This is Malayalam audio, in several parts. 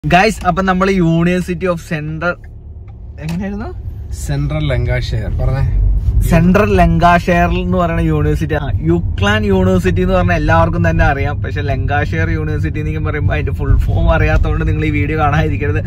ഗൈസ് അപ്പൊ നമ്മൾ യൂണിവേഴ്സിറ്റി ഓഫ് സെൻട്രൽ എങ്ങനെയായിരുന്നു സെൻട്രൽ ലങ്കാഷെയർ പറഞ്ഞേ സെൻട്രൽ ലങ്കാഷെയർ എന്ന് പറയുന്ന യൂണിവേഴ്സിറ്റി യുക്ലാൻ യൂണിവേഴ്സിറ്റി എന്ന് പറഞ്ഞാൽ എല്ലാവർക്കും തന്നെ അറിയാം പക്ഷെ ലങ്കാഷെയർ യൂണിവേഴ്സിറ്റി എന്നൊക്കെ പറയുമ്പോൾ അതിന്റെ ഫുൾ ഫോം അറിയാത്തതുകൊണ്ട് നിങ്ങൾ ഈ വീഡിയോ കാണാതിരിക്കരുത്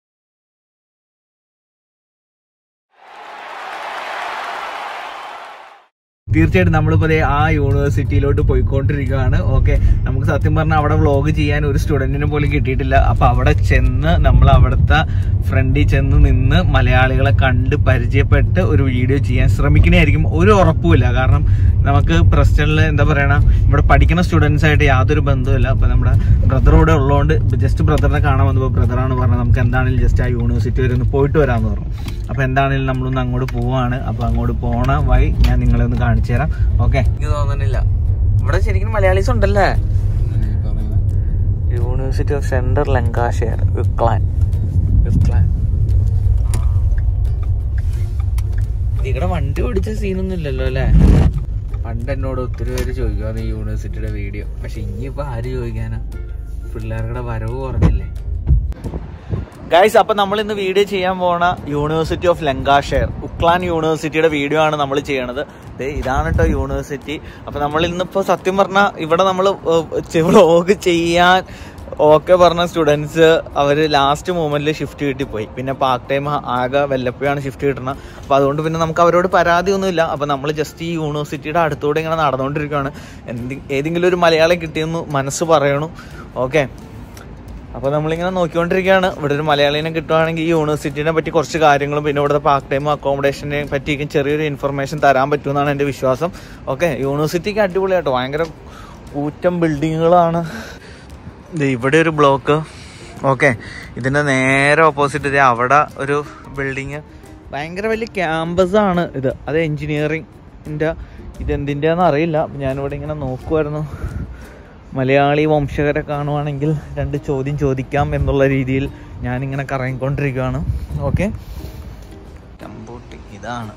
തീർച്ചയായിട്ടും നമ്മളിപ്പോ ദേ ആ യൂണിവേഴ്സിറ്റിയിലോട്ട് പോയിക്കൊണ്ടിരിക്കുകയാണ് ഓക്കെ നമുക്ക് സത്യം പറഞ്ഞാൽ അവിടെ വ്ളോഗ് ചെയ്യാൻ ഒരു സ്റ്റുഡന്റിനെ പോലും കിട്ടിയിട്ടില്ല അപ്പൊ അവിടെ ചെന്ന് നമ്മൾ അവിടുത്തെ ഫ്രണ്ടിൽ ചെന്ന് നിന്ന് മലയാളികളെ കണ്ട് പരിചയപ്പെട്ട് ഒരു വീഡിയോ ചെയ്യാൻ ശ്രമിക്കണായിരിക്കും ഒരു ഉറപ്പുമില്ല കാരണം നമുക്ക് പ്രസ്റ്റനിൽ എന്താ പറയണ ഇവിടെ പഠിക്കുന്ന സ്റ്റുഡൻസ് ആയിട്ട് യാതൊരു ബന്ധവുമില്ല അപ്പൊ നമ്മുടെ ബ്രദർ ഇവിടെ ഉള്ളതുകൊണ്ട് ജസ്റ്റ് ബ്രദറിനെ കാണാൻ വന്നപ്പോൾ ബ്രദറാണ് പറഞ്ഞത് നമുക്ക് എന്താണെങ്കിലും ജസ്റ്റ് ആ യൂണിവേഴ്സിറ്റി വരെ ഒന്ന് പോയിട്ട് വരാമെന്ന് പറഞ്ഞു അപ്പൊ എന്താണെങ്കിലും നമ്മളൊന്ന് അങ്ങോട്ട് പോവാണ് അപ്പൊ അങ്ങോട്ട് പോണ വഴി ഞാൻ നിങ്ങളെ ഒന്ന് കാണിച്ചു തരാം ഓക്കെ എനിക്ക് തോന്നുന്നില്ല ഇവിടെ ശരിക്കും മലയാളീസ് ഉണ്ടല്ലേ യൂണിവേഴ്സിറ്റി ഓഫ് സെൻട്രൽ ലങ്കാഷെയർ വിക്ലാൻ വിക്ലാൻ ഇവിടെ വണ്ടി ഓടിച്ച സീനൊന്നും ഇല്ലല്ലോ അല്ലേ പണ്ട് എന്നോട് ഒത്തിരി പേര് ചോദിക്കുമായിരുന്നു ഈ യൂണിവേഴ്സിറ്റിയുടെ വീഡിയോ പക്ഷെ ഇനിയിപ്പോ ആര് ചോദിക്കാനാ പിള്ളേരുടെ വരവ് കുറഞ്ഞില്ലേ ഗൈസ് അപ്പൊ നമ്മൾ ഇന്ന് വീഡിയോ ചെയ്യാൻ പോണ യൂണിവേഴ്സിറ്റി ഓഫ് ലങ്കാഷെയർ ഉക്ലാൻ യൂണിവേഴ്സിറ്റിയുടെ വീഡിയോ ആണ് നമ്മൾ ചെയ്യണത് ദേ ഇതാണ് കേട്ടോ യൂണിവേഴ്സിറ്റി അപ്പൊ നമ്മൾ ഇന്നിപ്പോ സത്യം പറഞ്ഞാൽ ഇവിടെ നമ്മൾ വ്ളോഗ് ചെയ്യാൻ ഓക്കെ പറഞ്ഞ സ്റ്റുഡൻസ് അവർ ലാസ്റ്റ് മൂമെന്റിൽ ഷിഫ്റ്റ് കിട്ടിപ്പോയി പിന്നെ പാർട്ട് ടൈം ആകെ വല്ലപ്പോഴാണ് ഷിഫ്റ്റ് കിട്ടുന്നത് അപ്പോൾ അതുകൊണ്ട് പിന്നെ നമുക്ക് അവരോട് പരാതിയൊന്നുമില്ല അപ്പോൾ നമ്മൾ ജസ്റ്റ് ഈ യൂണിവേഴ്സിറ്റിയുടെ അടുത്തൂടെ ഇങ്ങനെ നടന്നുകൊണ്ടിരിക്കുകയാണ് എന്ത് ഏതെങ്കിലും ഒരു മലയാളം കിട്ടിയെന്ന് മനസ്സ് പറയണു ഓക്കെ അപ്പോൾ നമ്മളിങ്ങനെ നോക്കിക്കൊണ്ടിരിക്കുകയാണ് ഇവിടെ ഒരു മലയാളീനെ കിട്ടുവാണെങ്കിൽ ഈ യൂണിവേഴ്സിറ്റിനെ പറ്റി കുറച്ച് കാര്യങ്ങളും പിന്നെ ഇവിടുത്തെ പാർട്ട് ടൈം അക്കോമഡേഷനെ പറ്റിയൊക്കെ ചെറിയൊരു ഇൻഫർമേഷൻ തരാൻ പറ്റുമെന്നാണ് എൻ്റെ വിശ്വാസം ഓക്കെ യൂണിവേഴ്സിറ്റിക്ക് അടിപൊളിയാട്ടോ ഭയങ്കര കൂറ്റം ബിൽഡിങ്ങുകളാണ് ദേ ഇവിടെ ഒരു ബ്ലോക്ക് ഓക്കെ ഇതിൻ്റെ നേരെ ഓപ്പോസിറ്റ് ഇതേ അവിടെ ഒരു ബിൽഡിങ് ഭയങ്കര വലിയ ക്യാമ്പസ് ആണ് ഇത് അത് എൻജിനീയറിംഗിൻ്റെ ഇതെന്തിൻ്റെയാണെന്ന് അറിയില്ല ഞാനിവിടെ ഇങ്ങനെ നോക്കുമായിരുന്നു മലയാളി വംശകരെ കാണുവാണെങ്കിൽ രണ്ട് ചോദ്യം ചോദിക്കാം എന്നുള്ള രീതിയിൽ ഞാനിങ്ങനെ കറങ്ങിക്കൊണ്ടിരിക്കുകയാണ് ഓക്കെ കമ്പൂട്ടി ഇതാണ്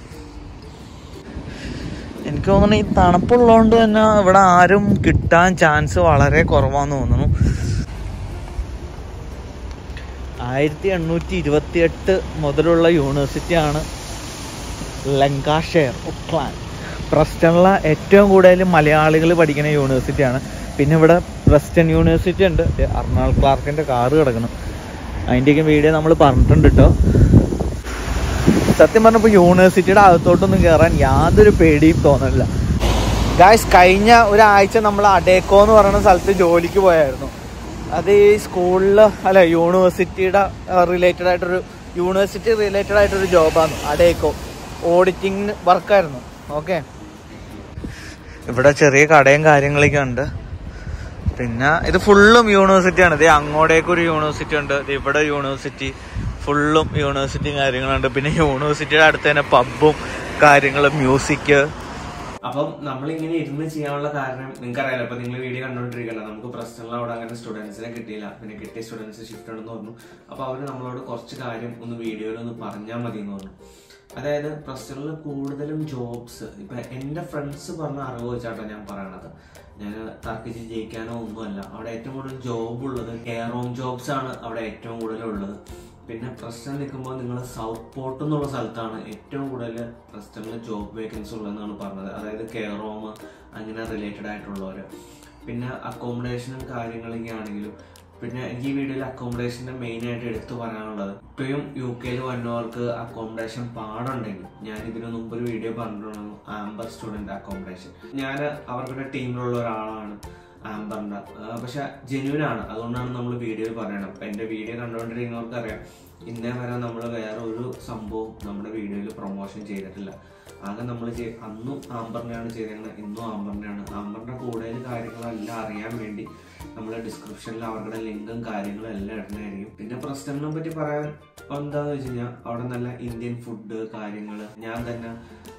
എനിക്ക് തോന്നുന്നു ഈ തണുപ്പുള്ളതുകൊണ്ട് തന്നെ ഇവിടെ ആരും കിട്ടാൻ ചാൻസ് വളരെ കുറവാന്ന് തോന്നുന്നു ആയിരത്തി എണ്ണൂറ്റി ഇരുപത്തി എട്ട് മുതലുള്ള യൂണിവേഴ്സിറ്റിയാണ് ലങ്കാഷെയർ ഉക്ലാൻ പ്രസ്റ്റണിലെ ഏറ്റവും കൂടുതൽ മലയാളികൾ പഠിക്കുന്ന യൂണിവേഴ്സിറ്റിയാണ് പിന്നെ ഇവിടെ പ്രസ്റ്റൺ യൂണിവേഴ്സിറ്റി ഉണ്ട് ദേ അർണാൾ ക്ലാർക്കിന്റെ കാറ് കിടക്കണം അതിൻ്റെയൊക്കെ വീഡിയോ നമ്മൾ പറഞ്ഞിട്ടുണ്ട് കേട്ടോ സത്യം പറഞ്ഞപ്പോൾ യൂണിവേഴ്സിറ്റിയുടെ അകത്തോട്ടൊന്നും കയറാൻ യാതൊരു പേടിയും തോന്നണില്ല ഗായ്സ് കഴിഞ്ഞ ഒരാഴ്ച നമ്മൾ അഡേക്കോ എന്ന് പറയുന്ന സ്ഥലത്ത് ജോലിക്ക് പോയായിരുന്നു അത് ഈ സ്കൂളിൽ അല്ല യൂണിവേഴ്സിറ്റിയുടെ റിലേറ്റഡ് ആയിട്ടൊരു യൂണിവേഴ്സിറ്റി റിലേറ്റഡ് ആയിട്ടൊരു ജോബാണ് അഡേക്കോ ഓഡിറ്റിംഗ് വർക്കായിരുന്നു ഓക്കെ ഇവിടെ ചെറിയ കടയും കാര്യങ്ങളൊക്കെ ഉണ്ട് പിന്നെ ഇത് ഫുള്ളും യൂണിവേഴ്സിറ്റിയാണ് ഇത് അങ്ങോട്ടേക്ക് ഒരു യൂണിവേഴ്സിറ്റി ഉണ്ട് ഇത് ഇവിടെ യൂണിവേഴ്സിറ്റി ഫുള്ളും യൂണിവേഴ്സിറ്റിയും കാര്യങ്ങളുണ്ട് പിന്നെ യൂണിവേഴ്സിറ്റിയുടെ അടുത്ത് തന്നെ പബ്ബും കാര്യങ്ങളും മ്യൂസിക് അപ്പം നമ്മളിങ്ങനെ ഇരുന്ന് ചെയ്യാനുള്ള കാരണം നിങ്ങൾക്ക് അറിയാലോ ഇപ്പൊ നിങ്ങൾ വീഡിയോ കണ്ടോണ്ടിരിക്കല്ലോ നമുക്ക് പ്രശ്നങ്ങൾ അവിടെ അങ്ങനെ സ്റ്റുഡൻസിനെ കിട്ടിയില്ല പിന്നെ കിട്ടിയ സ്റ്റുഡൻസ് ഷിഫ്റ്റ് ഉണ്ടെന്ന് പറഞ്ഞു അപ്പൊ അവര് നമ്മളോട് കുറച്ച് കാര്യം ഒന്ന് വീഡിയോയിൽ ഒന്ന് പറഞ്ഞാൽ മതി എന്ന് പറഞ്ഞു അതായത് പ്രശ്നങ്ങളിൽ കൂടുതലും ജോബ്സ് ഇപ്പൊ എന്റെ ഫ്രണ്ട്സ് പറഞ്ഞ അറിവ് വെച്ചാട്ടോ ഞാൻ പറയണത് ഞാൻ തർക്കിച്ച് ജയിക്കാനോ ഒന്നുമല്ല അവിടെ ഏറ്റവും കൂടുതൽ ജോബ് ഉള്ളത് കെയർ ഹോം ജോബ്സ് ആണ് അവിടെ ഏറ്റവും കൂടുതൽ ഉള്ളത് പിന്നെ പ്രശ്നം നിൽക്കുമ്പോൾ നിങ്ങൾ സൗത്ത് പോർട്ട് എന്നുള്ള സ്ഥലത്താണ് ഏറ്റവും കൂടുതൽ പ്രശ്നങ്ങൾ ജോബ് വേക്കൻസി ഉള്ളതെന്നാണ് പറഞ്ഞത് അതായത് കെയർ ഹോം അങ്ങനെ റിലേറ്റഡ് ആയിട്ടുള്ളവർ പിന്നെ അക്കോമഡേഷനും കാര്യങ്ങളൊക്കെ ആണെങ്കിലും പിന്നെ എനിക്ക് ഈ വീഡിയോയിൽ അക്കോമഡേഷന്റെ മെയിൻ ആയിട്ട് എടുത്തു പറയാനുള്ളത് ഇപ്പോഴും യു കെയിൽ വന്നവർക്ക് അക്കോമഡേഷൻ പാടുണ്ടെങ്കിൽ ഞാൻ ഇതിനു മുമ്പ് ഒരു വീഡിയോ പറഞ്ഞിട്ടുണ്ടായിരുന്നു ആംബർ സ്റ്റുഡന്റ് അക്കോമഡേഷൻ ഞാൻ അവരുടെ ടീമിലുള്ള ഒരാളാണ് ആംബറിന്റെ പക്ഷെ ജെന്യൂൻ ആണ് അതുകൊണ്ടാണ് നമ്മൾ വീഡിയോയിൽ പറയണം അപ്പൊ എന്റെ വീഡിയോ കണ്ടുകൊണ്ടിരിക്കുന്നവർക്ക് അറിയാം ഇന്നേ വരെ നമ്മൾ വേറെ ഒരു സംഭവം നമ്മുടെ വീഡിയോയിൽ പ്രൊമോഷൻ ചെയ്തിട്ടില്ല ആകെ നമ്മൾ അന്നും ആംബറിനെയാണ് ചെയ്തേക്കുന്നത് ഇന്നും ആംബറിനെയാണ് ആംബറിന്റെ കൂടുതൽ കാര്യങ്ങളെല്ലാം അറിയാൻ വേണ്ടി നമ്മൾ ഡിസ്ക്രിപ്ഷനിൽ അവരുടെ ലിങ്കും കാര്യങ്ങളും എല്ലാം ഇടുന്നതായിരിക്കും പിന്നെ പ്രശ്നങ്ങളെ പറ്റി പറയാൻ എന്താന്ന് വെച്ച് കഴിഞ്ഞാൽ അവിടെ നല്ല ഇന്ത്യൻ ഫുഡ് കാര്യങ്ങൾ ഞാൻ തന്നെ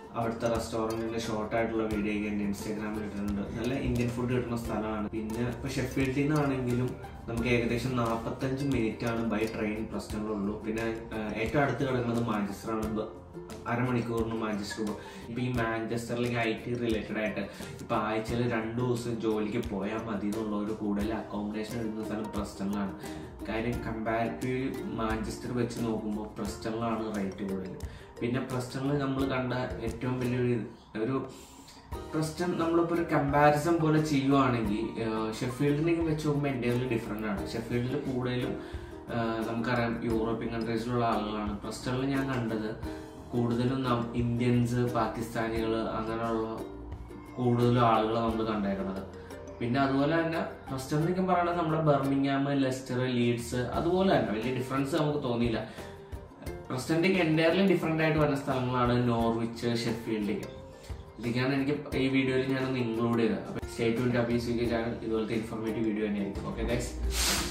അവിടുത്തെ റെസ്റ്റോറൻറ്റിന്റെ ഷോർട്ട് ആയിട്ടുള്ള വീഡിയോ ഒക്കെ എൻ്റെ ഇൻസ്റ്റാഗ്രാമിൽ ഇട്ടിട്ടുണ്ട് നല്ല ഇന്ത്യൻ ഫുഡ് കിട്ടുന്ന സ്ഥലമാണ് പിന്നെ ഇപ്പോൾ ഷെഫീൽഡിൽ നിന്നാണെങ്കിലും നമുക്ക് ഏകദേശം നാൽപ്പത്തഞ്ച് മിനിറ്റ് ആണ് ബൈ ട്രെയിൻ പ്രശ്നങ്ങളുള്ളൂ പിന്നെ ആ, ഏറ്റവും അടുത്ത് കിടക്കുന്നത് മാഞ്ചസ്റ്റർ ആണ് ബ- അരമണിക്കൂറിന് മാഞ്ചസ്റ്റർ പോകും ഇപ്പൊ ഈ മാഞ്ചസ്റ്ററിലേക്ക് ഐ ടി റിലേറ്റഡ് ആയിട്ട് ഇപ്പൊ ആഴ്ചയിൽ രണ്ടു ദിവസം ജോലിക്ക് പോയാൽ മതി എന്നുള്ളവർ കൂടുതൽ അക്കോമഡേഷൻ എടുക്കുന്ന സ്ഥലം പ്രസ്റ്റണിലാണ് കാര്യം കമ്പാരിറ്റീവ് മാഞ്ചസ്റ്റർ വെച്ച് നോക്കുമ്പോൾ പ്രസ്റ്റണിലാണ് റേറ്റ് കൂടുതൽ പിന്നെ പ്രസ്റ്റണിൽ നമ്മൾ കണ്ട ഏറ്റവും വലിയൊരു ഇത് ഒരു പ്രസ്റ്റൺ നമ്മളിപ്പോൾ ഒരു കമ്പാരിസൺ പോലെ ചെയ്യുവാണെങ്കിൽ ഷെഫീൽഡിനൊക്കെ വെച്ച് നോക്കുമ്പോൾ എൻ്റെ ഡിഫറെൻ്റ് ആണ് ഷെഫീൽഡിൽ കൂടുതലും ആ, നമുക്കറിയാം യൂറോപ്യൻ കൺട്രീസിലുള്ള ആളുകളാണ് പ്രസ്റ്റണിൽ ഞാൻ കണ്ടത് കൂടുതലും നം ഇന്ത്യൻസ് പാകിസ്ഥാനികൾ അങ്ങനെയുള്ള കൂടുതലും ആളുകൾ നമ്മൾ കണ്ടേക്കുന്നത് പിന്നെ അതുപോലെ തന്നെ ഫസ്റ്റ് എന്നൊക്കെ പറയുന്നത് നമ്മുടെ ബർമിംഗാം ലെസ്റ്റർ ലീഡ്സ് അതുപോലെ തന്നെ വലിയ ഡിഫറൻസ് നമുക്ക് തോന്നിയില്ല പ്രസിഡന്റൊക്കെ എൻ്റയർലി ഡിഫറെൻ്റ് ആയിട്ട് വരുന്ന സ്ഥലങ്ങളാണ് നോർവിച്ച് ഷെഫീൽഡൊക്കെ ഇതൊക്കെയാണ് എനിക്ക് ഈ വീഡിയോയിൽ ഞാനൊന്ന് ഇൻക്ലൂഡ് ചെയ്തത് അപ്പോൾ സ്റ്റേറ്റ് ട്വൻറ്റി അബീസ് ചാനൽ ഇതുപോലത്തെ ഇൻഫോർമേറ്റീവ് വീഡിയോ തന്നെയായിരിക്കും ഓക്കെ ഗൈസ്